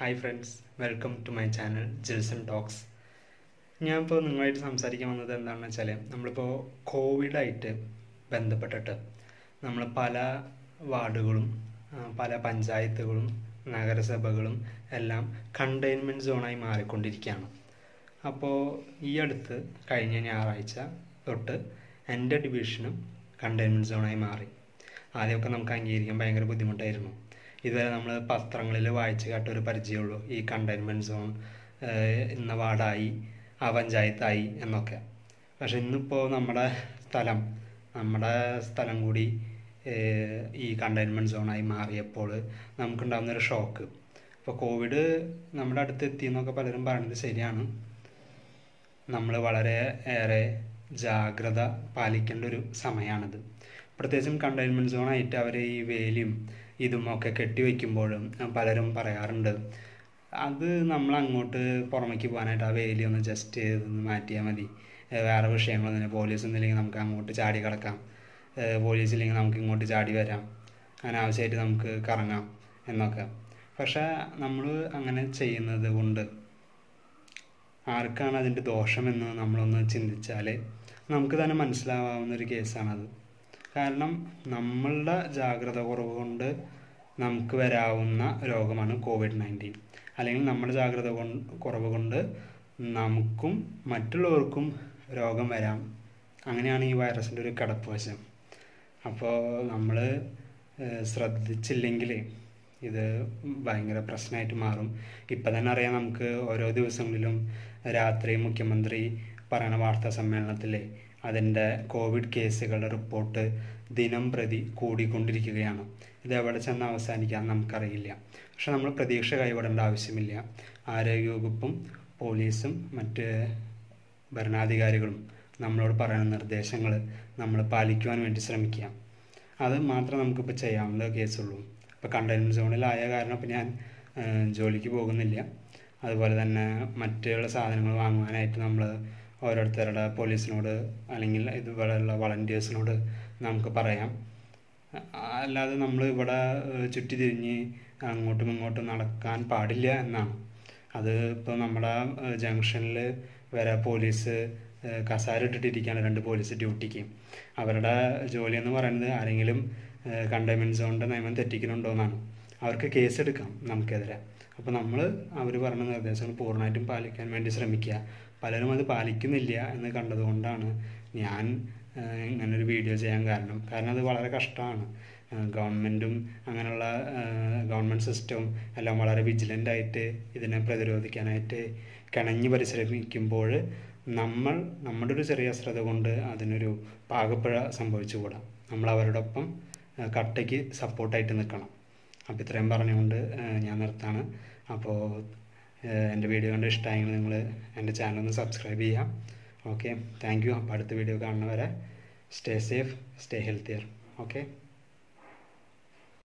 hi friends welcome to my channel Jilson talks ഞാനിപ്പോൾ നിങ്ങളായിട്ട് സംസാരിക്കാൻ വന്നത് എന്താണെന്ന് വെച്ചാൽ നമ്മളിപ്പോൾ കോവിഡായിട്ട് ബന്ധപ്പെട്ടിട്ട് നമ്മൾ പല വാർഡുകളും ആ, പല പഞ്ചായത്തുകളും നഗരസഭകളും എല്ലാം കണ്ടെയ്ൻമെൻറ്റ് സോണായി മാറിക്കൊണ്ടിരിക്കുകയാണ് അപ്പോൾ ഈ അടുത്ത് കഴിഞ്ഞ ഞായറാഴ്ച തൊട്ട് എൻ്റെ ഡിവിഷനും കണ്ടെയ്ൻമെൻറ്റ് സോണായി മാറി ആദ്യമൊക്കെ നമുക്ക് അംഗീകരിക്കാൻ ഭയങ്കര ബുദ്ധിമുട്ടായിരുന്നു ഇതുവരെ നമ്മൾ പത്രങ്ങളിൽ വായിച്ച് കേട്ട ഒരു പരിചയമുള്ളൂ ഈ കണ്ടെയ്ൻമെൻറ്റ് സോൺ ഇന്ന വാർഡായി ആ പഞ്ചായത്തായി എന്നൊക്കെ പക്ഷെ ഇന്നിപ്പോൾ നമ്മുടെ സ്ഥലം നമ്മുടെ സ്ഥലം കൂടി ഏഹ്, ഈ കണ്ടെയ്ൻമെൻറ്റ് സോണായി മാറിയപ്പോൾ നമുക്കുണ്ടാകുന്നൊരു ഷോക്ക് ഇപ്പോൾ കോവിഡ് നമ്മുടെ അടുത്ത് എത്തി എന്നൊക്കെ പലരും പറയുന്നത് ശരിയാണ് നമ്മൾ വളരെ ഏറെ ജാഗ്രത പാലിക്കേണ്ട ഒരു സമയമാണിത് പ്രത്യേകിച്ചും കണ്ടെയ്ൻമെൻറ്റ് സോണായിട്ട് അവർ ഈ വേലിയും ഇതും ഒക്കെ കെട്ടിവെക്കുമ്പോഴും പലരും പറയാറുണ്ട് അത് നമ്മൾ അങ്ങോട്ട് പുറമേക്ക് പോകാനായിട്ട് ആ വേലി ഒന്ന് ജസ്റ്റ് ഒന്ന് മാറ്റിയാൽ മതി ഏഹ് വേറെ വിഷയങ്ങളൊന്നുമില്ല പോലീസ് ഒന്നുമില്ലെങ്കിൽ നമുക്ക് അങ്ങോട്ട് ചാടി കിടക്കാം ഏഹ് പോലീസ് ഇല്ലെങ്കിൽ നമുക്ക് ഇങ്ങോട്ട് ചാടി വരാം അനാവശ്യമായിട്ട് നമുക്ക് കറങ്ങാം എന്നൊക്കെ പക്ഷേ നമ്മൾ അങ്ങനെ ചെയ്യുന്നത് കൊണ്ട് ആർക്കാണ് അതിൻ്റെ ദോഷമെന്ന് നമ്മളൊന്ന് ചിന്തിച്ചാൽ നമുക്ക് തന്നെ മനസ്സിലാവാവുന്ന ഒരു കേസാണത് കാരണം നമ്മളുടെ ജാഗ്രത കുറവ് കൊണ്ട് നമുക്ക് വരാവുന്ന രോഗമാണ് കോവിഡ് നയൻറ്റീൻ അല്ലെങ്കിൽ നമ്മുടെ ജാഗ്രത കൊണ്ട് കുറവ് കൊണ്ട് നമുക്കും മറ്റുള്ളവർക്കും രോഗം വരാം അങ്ങനെയാണ് ഈ വൈറസിൻ്റെ ഒരു കിടപ്പ് വശം അപ്പോൾ നമ്മൾ ശ്രദ്ധിച്ചില്ലെങ്കിൽ ഇത് ഭയങ്കര പ്രശ്നമായിട്ട് മാറും ഇപ്പം തന്നെ അറിയാം നമുക്ക് ഓരോ ദിവസങ്ങളിലും രാത്രി മുഖ്യമന്ത്രി പറയുന്ന വാർത്താ സമ്മേളനത്തിൽ അതിൻ്റെ കോവിഡ് കേസുകളുടെ റിപ്പോർട്ട് ദിനം പ്രതി കൂടിക്കൊണ്ടിരിക്കുകയാണ് ഇത് എവിടെ ചെന്ന് അവസാനിക്കാൻ നമുക്കറിയില്ല പക്ഷെ നമ്മൾ പ്രതീക്ഷ കൈവിടേണ്ട ആവശ്യമില്ല ആരോഗ്യവകുപ്പും പോലീസും മറ്റ് ഭരണാധികാരികളും നമ്മളോട് പറയുന്ന നിർദ്ദേശങ്ങൾ നമ്മൾ പാലിക്കുവാൻ വേണ്ടി ശ്രമിക്കുക അത് മാത്രമേ നമുക്കിപ്പോൾ ചെയ്യാവുന്ന കേസുള്ളൂ ഇപ്പോൾ കണ്ടെയ്ൻമെൻറ്റ് സോണിലായ കാരണം ഇപ്പം ഞാൻ ആ, ജോലിക്ക് പോകുന്നില്ല അതുപോലെ തന്നെ മറ്റുള്ള സാധനങ്ങൾ വാങ്ങുവാനായിട്ട് നമ്മൾ ഓരോരുത്തരുടെ പോലീസിനോട് അല്ലെങ്കിൽ ഇതുപോലെയുള്ള വളണ്ടിയേഴ്സിനോട് നമുക്ക് പറയാം ആ, അല്ലാതെ നമ്മൾ ഇവിടെ ഏഹ്, ചുറ്റിത്തിരിഞ്ഞ് അങ്ങോട്ടും ഇങ്ങോട്ടും നടക്കാൻ പാടില്ല എന്നാണ് അത് ഇപ്പോൾ നമ്മുടെ ജംഗ്ഷനിൽ വരെ പോലീസ് ഏഹ്, കസാര ഇട്ടിട്ടിരിക്കുകയാണ് രണ്ട് പോലീസ് ഡ്യൂട്ടിക്ക് അവരുടെ ജോലി എന്ന് പറയുന്നത് ആരെങ്കിലും കണ്ടെയ്ൻമെൻറ്റ് സോണിൻ്റെ നിയമം തെറ്റിക്കുന്നുണ്ടോ എന്നാണ് അവർക്ക് കേസെടുക്കാം നമുക്കെതിരെ അപ്പോൾ നമ്മൾ അവർ പറഞ്ഞ നിർദ്ദേശങ്ങൾ പൂർണ്ണമായിട്ടും പാലിക്കാൻ വേണ്ടി ശ്രമിക്കുക പലരും അത് പാലിക്കുന്നില്ല എന്ന് കണ്ടതുകൊണ്ടാണ് ഞാൻ ഏഹ്, ഇങ്ങനൊരു വീഡിയോ ചെയ്യാൻ കാരണം കാരണം അത് വളരെ കഷ്ടമാണ് ഗവൺമെൻറ്റും അങ്ങനെയുള്ള ഗവൺമെൻറ് സിസ്റ്റവും എല്ലാം വളരെ വിജിലൻ്റ് ആയിട്ട് ഇതിനെ പ്രതിരോധിക്കാനായിട്ട് കിണഞ്ഞ് പരിശ്രമിക്കുമ്പോൾ നമ്മൾ നമ്മുടെ ഒരു ചെറിയ ശ്രദ്ധ കൊണ്ട് അതിനൊരു പാകപ്പിഴ സംഭവിച്ചുകൂടാ നമ്മൾ അവരോടൊപ്പം ഏഹ്, കട്ടയ്ക്ക് സപ്പോർട്ടായിട്ട് നിൽക്കണം അപ്പോൾ ഇത്രയും പറഞ്ഞുകൊണ്ട് ഏഹ്, ഞാൻ നിർത്താണ് അപ്പോൾ ഏഹ്, എൻ്റെ വീഡിയോ കണ്ട് ഇഷ്ടമായെങ്കിൽ നിങ്ങൾ എൻ്റെ ചാനൽ ഒന്ന് സബ്സ്ക്രൈബ് ചെയ്യാം ഓക്കെ താങ്ക് യു അപ്പോൾ അടുത്ത വീഡിയോ കാണുന്നവരെ stay safe stay healthier okay